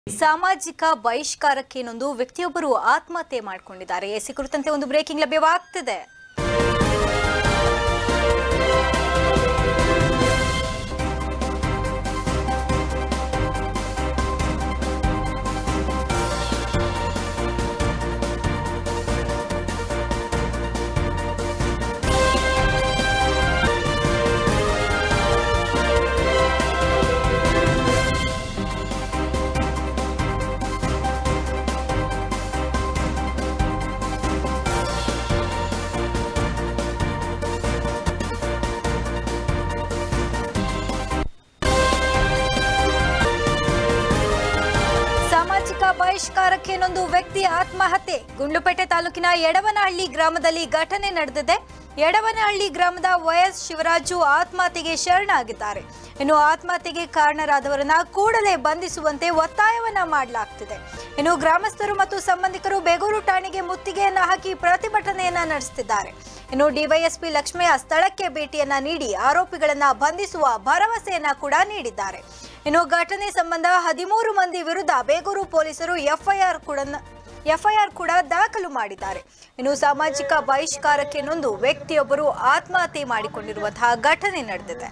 ಸಾಮಾಜಿಕ ಬಹಿಷ್ಕಾರಕ್ಕೇನೊಂದು ವ್ಯಕ್ತಿಯೊಬ್ಬರು ಆತ್ಮಹತ್ಯೆ ಮಾಡಿಕೊಂಡಿದ್ದಾರೆ ಎಸಿ ಕುರಿತಂತೆ ಒಂದು ಬ್ರೇಕಿಂಗ್ ಲಭ್ಯವಾಗ್ತಿದೆ ಸಾಮಾಜಿಕ ಬಹಿಷ್ಕಾರಕ್ಕೇನೊಂದು ವ್ಯಕ್ತಿ ಆತ್ಮಹತ್ಯೆ ಗುಂಡ್ಲುಪೇಟೆ ತಾಲೂಕಿನ ಯಡವನಹಳ್ಳಿ ಗ್ರಾಮದಲ್ಲಿ ಘಟನೆ ನಡೆದಿದೆ ಯಡವನಹಳ್ಳಿ ಗ್ರಾಮದ ವೈಎಸ್ ಶಿವರಾಜು ಆತ್ಮಹತ್ಯೆಗೆ ಶರಣಾಗಿದ್ದಾರೆ ಇನ್ನು ಆತ್ಮಹತ್ಯೆಗೆ ಕಾರಣರಾದವರನ್ನ ಕೂಡಲೇ ಬಂಧಿಸುವಂತೆ ಒತ್ತಾಯವನ್ನ ಮಾಡಲಾಗ್ತಿದೆ ಇನ್ನು ಗ್ರಾಮಸ್ಥರು ಮತ್ತು ಸಂಬಂಧಿಕರು ಬೇಗೂರು ಠಾಣೆಗೆ ಮುತ್ತಿಗೆಯನ್ನ ಹಾಕಿ ಪ್ರತಿಭಟನೆಯನ್ನ ನಡೆಸುತ್ತಿದ್ದಾರೆ ಇನ್ನು ಡಿವೈಎಸ್ಪಿ ಲಕ್ಷ್ಮಯ್ಯ ಸ್ಥಳಕ್ಕೆ ಭೇಟಿಯನ್ನ ನೀಡಿ ಆರೋಪಿಗಳನ್ನ ಬಂಧಿಸುವ ಭರವಸೆಯನ್ನ ಕೂಡ ನೀಡಿದ್ದಾರೆ ಇನ್ನು ಘಟನೆ ಸಂಬಂಧ ಹದಿಮೂರು ಮಂದಿ ವಿರುದ್ಧ ಬೇಗೂರು ಪೊಲೀಸರು ಎಫ್ಐಆರ್ ಕೂಡ ಎಫ್ಐಆರ್ ಕೂಡ ದಾಖಲು ಮಾಡಿದ್ದಾರೆ ಇನ್ನು ಸಾಮಾಜಿಕ ಬಹಿಷ್ಕಾರಕ್ಕೆ ನೊಂದು ವ್ಯಕ್ತಿಯೊಬ್ಬರು ಆತ್ಮಹತ್ಯೆ ಮಾಡಿಕೊಂಡಿರುವಂತಹ ಘಟನೆ ನಡೆದಿದೆ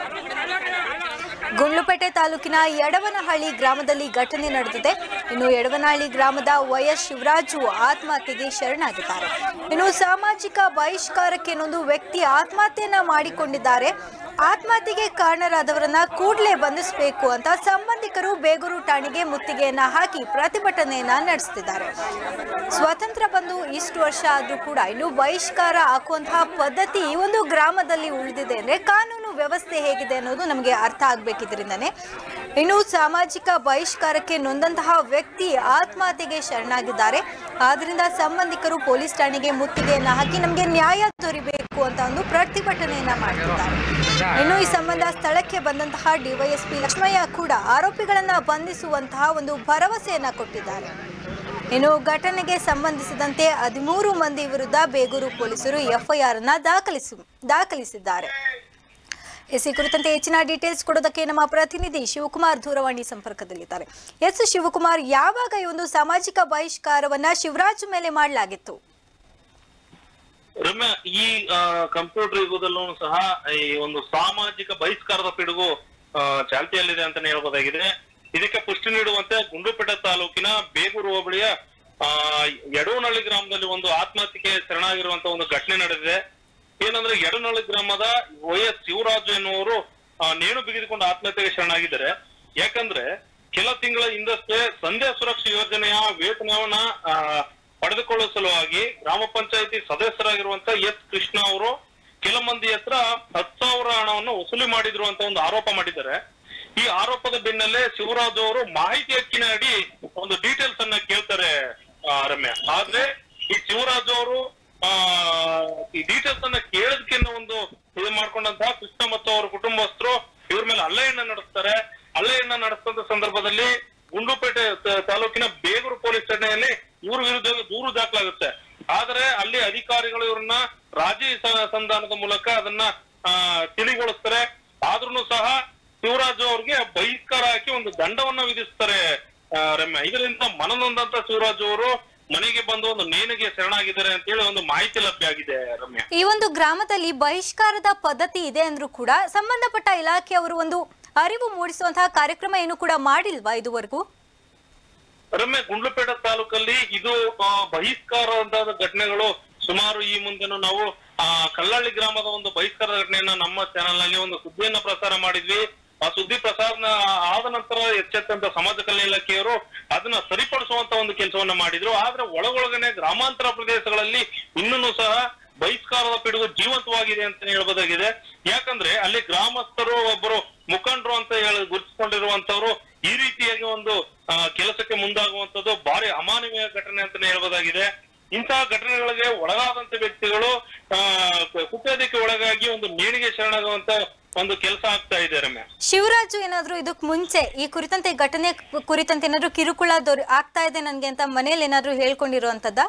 ಗುಂಡ್ಲುಪೇಟೆ ತಾಲೂಕಿನ ಯಡವನಹಳ್ಳಿ ಗ್ರಾಮದಲ್ಲಿ ಘಟನೆ ನಡೆದಿದೆ ಇನ್ನು ಯಡವನಹಳ್ಳಿ ಗ್ರಾಮದ ವೈಎಸ್ ಶಿವರಾಜು ಆತ್ಮಹತ್ಯೆಗೆ ಶರಣಾಗಿದ್ದಾರೆ ಇನ್ನು ಸಾಮಾಜಿಕ ಬಹಿಷ್ಕಾರಕ್ಕೆ ನೊಂದು ವ್ಯಕ್ತಿ ಆತ್ಮಹತ್ಯೆಯನ್ನ ಮಾಡಿಕೊಂಡಿದ್ದಾರೆ ಆತ್ಮಹತ್ಯೆಗೆ ಕಾರಣರಾದವರನ್ನ ಕೂಡಲೇ ಬಂಧಿಸಬೇಕು ಅಂತ ಸಂಬಂಧಿಕರು ಬೇಗೂರು ಠಾಣೆಗೆ ಮುತ್ತಿಗೆಯನ್ನ ಹಾಕಿ ಪ್ರತಿಭಟನೆಯನ್ನ ನಡೆಸುತ್ತಿದ್ದಾರೆ ಸ್ವತಂತ್ರ ಬಂದು ಇಷ್ಟು ವರ್ಷ ಆದ್ರೂ ಕೂಡ ಇನ್ನು ಬಹಿಷ್ಕಾರ ಹಾಕುವಂತಹ ಪದ್ಧತಿ ಈ ಒಂದು ಗ್ರಾಮದಲ್ಲಿ ಉಳಿದಿದೆ ಅಂದ್ರೆ ಕಾನೂನು ವ್ಯವಸ್ಥೆ ಹೇಗಿದೆ ಅನ್ನೋದು ನಮಗೆ ಅರ್ಥ ಆಗ್ಬೇಕಿದ್ರಿಂದಾನೆ ಇನ್ನು ಸಾಮಾಜಿಕ ಬಹಿಷ್ಕಾರಕ್ಕೆ ನೊಂದಂತಹ ವ್ಯಕ್ತಿ ಆತ್ಮಹತ್ಯೆಗೆ ಶರಣಾಗಿದ್ದಾರೆ ಆದ್ರಿಂದ ಸಂಬಂಧಿಕರು ಪೊಲೀಸ್ ಠಾಣೆಗೆ ಮುತ್ತಿಗೆಯನ್ನ ಹಾಕಿ ನಮಗೆ ನ್ಯಾಯ ದೊರಿಬೇಕು ಅಂತ ಒಂದು ಪ್ರತಿಭಟನೆಯನ್ನ ಮಾಡ್ತಿದ್ದಾರೆ ಇನ್ನು ಈ ಸಂಬಂಧ ಸ್ಥಳಕ್ಕೆ ಬಂದಂತಹ ಡಿವೈಎಸ್ಪಿ ಲಕ್ಷ್ಮಯ್ಯ ಕೂಡ ಆರೋಪಿಗಳನ್ನ ಬಂಧಿಸುವಂತಹ ಒಂದು ಭರವಸೆಯನ್ನ ಕೊಟ್ಟಿದ್ದಾರೆ ಇನ್ನು ಘಟನೆಗೆ ಸಂಬಂಧಿಸಿದಂತೆ ಹದಿಮೂರು ಮಂದಿ ವಿರುದ್ಧ ಬೇಗೂರು ಪೊಲೀಸರು ಎಫ್ಐಆರ್ ಅನ್ನ ದಾಖಲಿಸಿ ದಾಖಲಿಸಿದ್ದಾರೆ ಎಸ್ ಈ ಕುರಿತಂತೆ ಹೆಚ್ಚಿನ ಡೀಟೇಲ್ಸ್ ಕೊಡೋದಕ್ಕೆ ನಮ್ಮ ಪ್ರತಿನಿಧಿ ಶಿವಕುಮಾರ್ ದೂರವಾಣಿ ಸಂಪರ್ಕದಲ್ಲಿದ್ದಾರೆ ಎಸ್ ಶಿವಕುಮಾರ್ ಯಾವಾಗ ಈ ಒಂದು ಸಾಮಾಜಿಕ ಬಹಿಷ್ಕಾರವನ್ನ ಶಿವರಾಜ್ ಮೇಲೆ ಮಾಡಲಾಗಿತ್ತು ರಮ್ಯಾ ಈ ಕಂಪ್ಯೂಟರ್ ಯುಗದಲ್ಲೂ ಸಹ ಈ ಒಂದು ಸಾಮಾಜಿಕ ಬಹಿಷ್ಕಾರದ ಪಿಡುಗು ಆ, ಚಾಲ್ತಿಯಲ್ಲಿದೆ ಅಂತಾನೆ ಹೇಳ್ಬೋದಾಗಿದೆ ಇದಕ್ಕೆ ಪುಷ್ಟಿ ನೀಡುವಂತೆ ಗುಂಡ್ಲುಪೇಟೆ ತಾಲೂಕಿನ ಬೇಗೂರು ಹೋಬಳಿಯ ಆ ಯಡವನಹಳ್ಳಿ ಗ್ರಾಮದಲ್ಲಿ ಒಂದು ಆತ್ಮಹತ್ಯೆಗೆ ಶರಣಾಗಿರುವಂತ ಒಂದು ಘಟನೆ ನಡೆದಿದೆ ಏನಂದ್ರೆ ಯಡವನಹಳ್ಳಿ ಗ್ರಾಮದ ವೈ ಎಸ್ ಶಿವರಾಜು ಎನ್ನುವರು ಆ, ನೇಣು ಬಿಗಿದುಕೊಂಡು ಆತ್ಮಹತ್ಯೆಗೆ ಶರಣಾಗಿದ್ದಾರೆ ಯಾಕಂದ್ರೆ ಕೆಲ ತಿಂಗಳ ಹಿಂದಷ್ಟೇ ಸಂಧ್ಯಾ ಸುರಕ್ಷಾ ಯೋಜನೆಯ ವೇತನವನ್ನ ಆ, ಪಡೆದುಕೊಳ್ಳುವ ಸಲುವಾಗಿ ಗ್ರಾಮ ಪಂಚಾಯತಿ ಸದಸ್ಯರಾಗಿರುವಂತ ಎಸ್ ಕೃಷ್ಣ ಅವರು ಕೆಲ ಮಂದಿ ಹತ್ರ ಹತ್ತು ಸಾವಿರ ಹಣವನ್ನು ವಸೂಲಿ ಮಾಡಿದ್ರು ಅಂತ ಒಂದು ಆರೋಪ ಮಾಡಿದ್ದಾರೆ ಈ ಆರೋಪದ ಬೆನ್ನಲ್ಲೇ ಶಿವರಾಜ್ ಅವರು ಮಾಹಿತಿ ಹಕ್ಕಿನ ಅಡಿ ಒಂದು ಡೀಟೇಲ್ಸ್ ಅನ್ನ ಕೇಳ್ತಾರೆ ಆ, ರಮ್ಯಾ ಆದ್ರೆ ಈ ಶಿವರಾಜ್ ಅವರು ಆ ಈ ಡೀಟೇಲ್ಸ್ ಅನ್ನ ಕೇಳೋದಕ್ಕಿಂತ ಒಂದು ಇದು ಮಾಡ್ಕೊಂಡಂತಹ ಕೃಷ್ಣ ಮತ್ತು ಅವರ ಕುಟುಂಬಸ್ಥರು ಇವ್ರ ಮೇಲೆ ಹಲ್ಲೆಯನ್ನ ನಡೆಸ್ತಾರೆ ಹಲ್ಲೆಯನ್ನ ನಡೆಸಿದ ಸಂದರ್ಭದಲ್ಲಿ ಗುಂಡ್ಲುಪೇಟೆ ತ- ತಾಲೂಕಿನ ಬೇಗೂರು ಪೊಲೀಸ್ ಠಾಣೆಯಲ್ಲಿ ಇವ್ರ ವಿರುದ್ಧ ದೂರು ದಾಖಲಾಗುತ್ತೆ ಆದರೆ ಅಲ್ಲಿ ಅಧಿಕಾರಿಗಳು ಇವ್ರನ್ನ ರಾಜಿ ಸ- ಸಂಧಾನದ ಮೂಲಕ ಅದನ್ನ ಆ, ತಿಳಿಗೊಳಿಸ್ತಾರೆ ಆದ್ರೂ ಸಹ ಶಿವರಾಜು ಅವ್ರಿಗೆ ಬಹಿಷ್ಕಾರ ಹಾಕಿ ಒಂದು ದಂಡವನ್ನ ವಿಧಿಸ್ತಾರೆ ಆ, ರಮ್ಯಾ ಇದರಿಂದ ಮನನೊಂದಂತ ಶಿವರಾಜು ಅವರು ಮನೆಗೆ ಬಂದು ಒಂದು ನೇಣಿಗೆ ಶರಣಾಗಿದ್ದಾರೆ ಅಂತ ಹೇಳಿ ಒಂದು ಮಾಹಿತಿ ಲಭ್ಯ ಆಗಿದೆ ರಮ್ಯಾ ಈ ಒಂದು ಗ್ರಾಮದಲ್ಲಿ ಬಹಿಷ್ಕಾರದ ಪದ್ಧತಿ ಇದೆ ಅಂದ್ರೂ ಕೂಡ ಸಂಬಂಧಪಟ್ಟ ಇಲಾಖೆಯವರು ಒಂದು ಅರಿವು ಮೂಡಿಸುವಂತಹ ಕಾರ್ಯಕ್ರಮ ಏನು ಕೂಡ ಮಾಡಿಲ್ವಾ ಇದುವರೆಗೂ ರಮ್ಯ ಗುಂಡ್ಲುಪೇಟೆ ತಾಲೂಕಲ್ಲಿ ಇದು ಆ, ಬಹಿಷ್ಕಾರ ಅಂತ ಘಟನೆಗಳು ಸುಮಾರು ಈ ಮುಂದೆನೂ ನಾವು ಆ ಕಲ್ಲಳ್ಳಿ ಗ್ರಾಮದ ಒಂದು ಬಹಿಷ್ಕಾರ ಘಟನೆಯನ್ನ ನಮ್ಮ ಚಾನೆಲ್ ನಲ್ಲಿ ಒಂದು ಸುದ್ದಿಯನ್ನ ಪ್ರಸಾರ ಮಾಡಿದ್ವಿ ಆ ಸುದ್ದಿ ಪ್ರಸಾರ ಆದ ನಂತರ ಎಚ್ಚೆತ್ತಂತ ಸಮಾಜ ಕಲ್ಯಾಣ ಇಲಾಖೆಯವರು ಅದನ್ನ ಸರಿಪಡಿಸುವಂತ ಒಂದು ಕೆಲಸವನ್ನ ಮಾಡಿದ್ರು ಆದ್ರೆ ಒಳಗೊಳಗನೆ ಗ್ರಾಮಾಂತರ ಪ್ರದೇಶಗಳಲ್ಲಿ ಇನ್ನೂ ಸಹ ಬಹಿಷ್ಕಾರದ ಪಿಡುಗು ಜೀವಂತವಾಗಿದೆ ಅಂತ ಹೇಳ್ಬೋದಾಗಿದೆ ಯಾಕಂದ್ರೆ ಅಲ್ಲಿ ಗ್ರಾಮಸ್ಥರು ಒಬ್ಬರು ಮುಖಂಡರು ಅಂತ ಹೇಳಿ ಗುರುತಿಸಿಕೊಂಡಿರುವಂತವ್ರು ಈ ರೀತಿಯಾಗಿ ಒಂದು ಆ, ಕೆಲಸಕ್ಕೆ ಮುಂದಾಗುವಂತದ್ದು ಭಾರಿ ಅಮಾನವೀಯ ಘಟನೆ ಅಂತಾನೆ ಹೇಳ್ಬೋದಾಗಿದೆ ಇಂತಹ ಘಟನೆಗಳಿಗೆ ಒಳಗಾದಂತ ವ್ಯಕ್ತಿಗಳು ಆ ಕುಪ್ಪೇದಕ್ಕೆ ಒಳಗಾಗಿ ಒಂದು ನೇಣಿಗೆ ಶರಣಾಗುವಂತ ಒಂದು ಕೆಲಸ ಆಗ್ತಾ ಇದೆ ರಮ್ಯ ಶಿವರಾಜು ಏನಾದ್ರು ಇದಕ್ ಮುಂಚೆ ಈ ಕುರಿತಂತೆ ಘಟನೆ ಕುರಿತಂತೆ ಏನಾದ್ರು ಕಿರುಕುಳ ದೊರೆ ಆಗ್ತಾ ಇದೆ ನನ್ಗೆ ಅಂತ ಮನೇಲಿ ಏನಾದ್ರು ಹೇಳ್ಕೊಂಡಿರುವಂತದ್ದ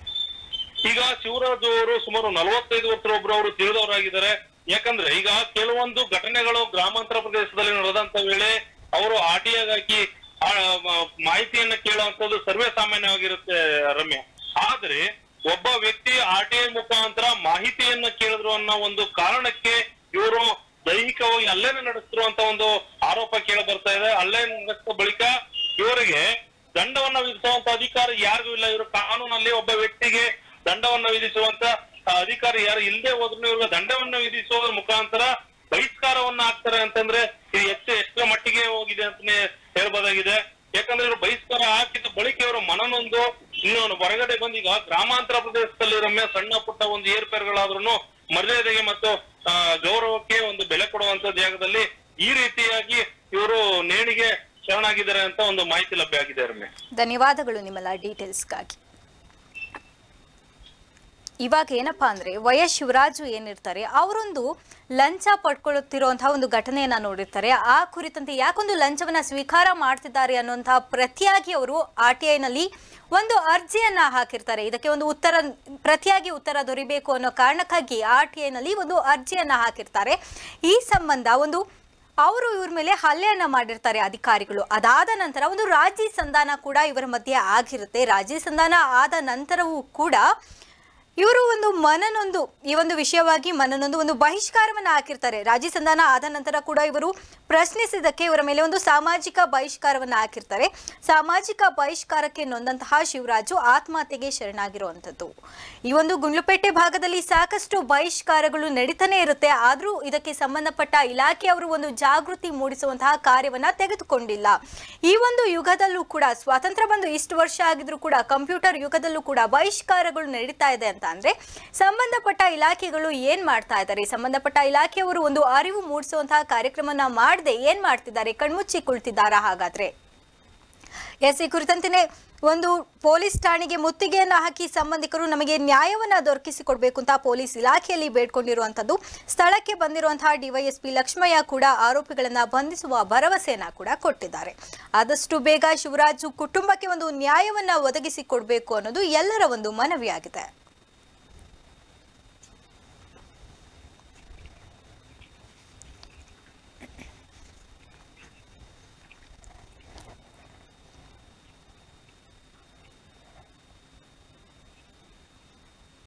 ಈಗ ಶಿವರಾಜು ಅವರು ಸುಮಾರು ನಲವತ್ತೈದು ವರ್ಷ ಒಬ್ರು ಅವರು ತಿಳಿದವರಾಗಿದ್ದಾರೆ ಯಾಕಂದ್ರೆ ಈಗ ಕೆಲವೊಂದು ಘಟನೆಗಳು ಗ್ರಾಮಾಂತರ ಪ್ರದೇಶದಲ್ಲಿ ನಡೆದಂತ ವೇಳೆ ಅವರು ಆಟಿಯಾಗಿ ಹಾಕಿ ಆ, ಮ- ಮಾಹಿತಿಯನ್ನ ಕೇಳುವಂತದ್ದು ಸರ್ವೇ ಸಾಮಾನ್ಯವಾಗಿರುತ್ತೆ ರಮ್ಯ ಆದ್ರೆ ಒಬ್ಬ ವ್ಯಕ್ತಿ ಆರ್ ಟಿ ಐ ಮುಖಾಂತರ ಮಾಹಿತಿಯನ್ನ ಕೇಳಿದ್ರು ಅನ್ನೋ ಒಂದು ಕಾರಣಕ್ಕೆ ಇವರು ದೈಹಿಕವಾಗಿ ಹಲ್ಲೆನ ನಡೆಸ್ತಿರುವಂತ ಒಂದು ಆರೋಪ ಕೇಳ ಬರ್ತಾ ಇದೆ ಹಲ್ಲೆ ನಡೆಸಿದ ಬಳಿಕ ಇವರಿಗೆ ದಂಡವನ್ನ ವಿಧಿಸುವಂತ ಅಧಿಕಾರ ಯಾರಿಗೂ ಇಲ್ಲ ಇವರು ಕಾನೂನಲ್ಲಿ ಒಬ್ಬ ವ್ಯಕ್ತಿಗೆ ದಂಡವನ್ನ ವಿಧಿಸುವಂತ ಆ, ಅಧಿಕಾರಿ ಯಾರು ಇಲ್ಲದೆ ಹೋದ್ರು ಇವ್ರಿಗೆ ದಂಡವನ್ನ ವಿಧಿಸುವ ಮುಖಾಂತರ ಬಹಿಷ್ಕಾರವನ್ನ ಹಾಕ್ತಾರೆ ಅಂತಂದ್ರೆ ಇದು ಎಷ್ಟು ಎಷ್ಟರ ಮಟ್ಟಿಗೆ ಹೋಗಿದೆ ಅಂತಾನೆ ಹೇಳ್ಬೋದಾಗಿದೆ ಯಾಕಂದ್ರೆ ಇವರು ಬಹಿಷ್ಕಾರ ಹಾಕಿದ ಬಳಿಕ ಇವರು ಮನನೊಂದು ಇನ್ನು ಹೊರಗಡೆ ಬಂದು ಈಗ ಗ್ರಾಮಾಂತರ ಪ್ರದೇಶದಲ್ಲಿ ರಮ್ಯ ಸಣ್ಣ ಪುಟ್ಟ ಒಂದು ಏರ್ಪೇರ್ಗಳಾದ್ರೂ ಮರ್ಯಾದೆಗೆ ಮತ್ತು ಆ, ಗೌರವಕ್ಕೆ ಒಂದು ಬೆಲೆ ಕೊಡುವಂತ ಜಾಗದಲ್ಲಿ ಈ ರೀತಿಯಾಗಿ ಇವರು ನೇಣಿಗೆ ಶರಣಾಗಿದ್ದಾರೆ ಅಂತ ಒಂದು ಮಾಹಿತಿ ಲಭ್ಯ ಆಗಿದೆ ರಮ್ಯ ಧನ್ಯವಾದಗಳು ನಿಮ್ಮೆಲ್ಲ ಡೀಟೇಲ್ಸ್ಗಾಗಿ ಇವಾಗ ಏನಪ್ಪಾ ಅಂದ್ರೆ ವೈಎಸ್ ಶಿವರಾಜು ಏನಿರ್ತಾರೆ ಅವರೊಂದು ಲಂಚ ಪಡ್ಕೊಳ್ಳುತ್ತಿರುವಂತಹ ಒಂದು ಘಟನೆಯನ್ನ ನೋಡಿರ್ತಾರೆ ಆ ಕುರಿತಂತೆ ಯಾಕೊಂದು ಲಂಚವನ್ನ ಸ್ವೀಕಾರ ಮಾಡ್ತಿದ್ದಾರೆ ಅನ್ನುವಂತಹ ಪ್ರತಿಯಾಗಿ ಅವರು ಆರ್ ಟಿ ಐನಲ್ಲಿ ಒಂದು ಅರ್ಜಿಯನ್ನ ಹಾಕಿರ್ತಾರೆ ಇದಕ್ಕೆ ಒಂದು ಉತ್ತರ ಪ್ರತಿಯಾಗಿ ಉತ್ತರ ದೊರಿಬೇಕು ಅನ್ನೋ ಕಾರಣಕ್ಕಾಗಿ ಆರ್ ಟಿ ಐನಲ್ಲಿ ಒಂದು ಅರ್ಜಿಯನ್ನ ಹಾಕಿರ್ತಾರೆ ಈ ಸಂಬಂಧ ಒಂದು ಅವರು ಇವ್ರ ಮೇಲೆ ಹಲ್ಲೆಯನ್ನ ಮಾಡಿರ್ತಾರೆ ಅಧಿಕಾರಿಗಳು ಅದಾದ ನಂತರ ಒಂದು ರಾಜಿ ಸಂಧಾನ ಕೂಡ ಇವರ ಮಧ್ಯೆ ಆಗಿರುತ್ತೆ ರಾಜಿ ಸಂಧಾನ ಆದ ನಂತರವೂ ಕೂಡ ಇವರು ಒಂದು ಮನನೊಂದು ಈ ಒಂದು ವಿಷಯವಾಗಿ ಮನನೊಂದು ಒಂದು ಬಹಿಷ್ಕಾರವನ್ನ ಹಾಕಿರ್ತಾರೆ ರಾಜಿ ಸಂಧಾನ ಆದ ನಂತರ ಕೂಡ ಇವರು ಪ್ರಶ್ನಿಸಿದ್ದಕ್ಕೆ ಇವರ ಮೇಲೆ ಒಂದು ಸಾಮಾಜಿಕ ಬಹಿಷ್ಕಾರವನ್ನ ಹಾಕಿರ್ತಾರೆ ಸಾಮಾಜಿಕ ಬಹಿಷ್ಕಾರಕ್ಕೆ ನೊಂದಂತಹ ಶಿವರಾಜು ಆತ್ಮಹತ್ಯೆಗೆ ಶರಣಾಗಿರುವಂಥದ್ದು ಈ ಒಂದು ಗುಂಡ್ಲುಪೇಟೆ ಭಾಗದಲ್ಲಿ ಸಾಕಷ್ಟು ಬಹಿಷ್ಕಾರಗಳು ನಡೀತಾನೆ ಇರುತ್ತೆ ಆದರೂ ಇದಕ್ಕೆ ಸಂಬಂಧಪಟ್ಟ ಇಲಾಖೆಯವರು ಒಂದು ಜಾಗೃತಿ ಮೂಡಿಸುವಂತಹ ಕಾರ್ಯವನ್ನ ತೆಗೆದುಕೊಂಡಿಲ್ಲ ಈ ಒಂದು ಯುಗದಲ್ಲೂ ಕೂಡ ಸ್ವಾತಂತ್ರ್ಯ ಬಂದು ಇಷ್ಟು ವರ್ಷ ಆಗಿದ್ರು ಕೂಡ ಕಂಪ್ಯೂಟರ್ ಯುಗದಲ್ಲೂ ಕೂಡ ಬಹಿಷ್ಕಾರಗಳು ನಡೀತಾ ಇದೆ ಅಂತ ಅಂದ್ರೆ ಸಂಬಂಧಪಟ್ಟ ಇಲಾಖೆಗಳು ಏನ್ ಮಾಡ್ತಾ ಇದ್ದಾರೆ ಸಂಬಂಧಪಟ್ಟ ಇಲಾಖೆಯವರು ಒಂದು ಅರಿವು ಮೂಡಿಸುವಂತಹ ಕಾರ್ಯಕ್ರಮನ ಮಾಡದೆ ಏನ್ ಮಾಡ್ತಿದ್ದಾರೆ ಕಣ್ಮುಚ್ಚಿ ಕುಳಿತಿದ್ದಾರಾ ಹಾಗಾದ್ರೆ ಎಸ್ ಈ ಕುರಿತಂತೆಯೇ ಒಂದು ಪೊಲೀಸ್ ಠಾಣೆಗೆ ಮುತ್ತಿಗೆಯನ್ನ ಹಾಕಿ ಸಂಬಂಧಿಕರು ನಮಗೆ ನ್ಯಾಯವನ್ನ ದೊರಕಿಸಿಕೊಡ್ಬೇಕು ಅಂತ ಪೊಲೀಸ್ ಇಲಾಖೆಯಲ್ಲಿ ಬೇಡ್ಕೊಂಡಿರುವಂತದ್ದು ಸ್ಥಳಕ್ಕೆ ಬಂದಿರುವಂತಹ ಡಿವೈಎಸ್ಪಿ ಲಕ್ಷ್ಮಯ್ಯ ಕೂಡ ಆರೋಪಿಗಳನ್ನ ಬಂಧಿಸುವ ಭರವಸೆಯನ್ನ ಕೂಡ ಕೊಟ್ಟಿದ್ದಾರೆ ಆದಷ್ಟು ಬೇಗ ಶಿವರಾಜು ಕುಟುಂಬಕ್ಕೆ ಒಂದು ನ್ಯಾಯವನ್ನ ಒದಗಿಸಿಕೊಡ್ಬೇಕು ಅನ್ನೋದು ಎಲ್ಲರ ಒಂದು ಮನವಿಯಾಗಿದೆ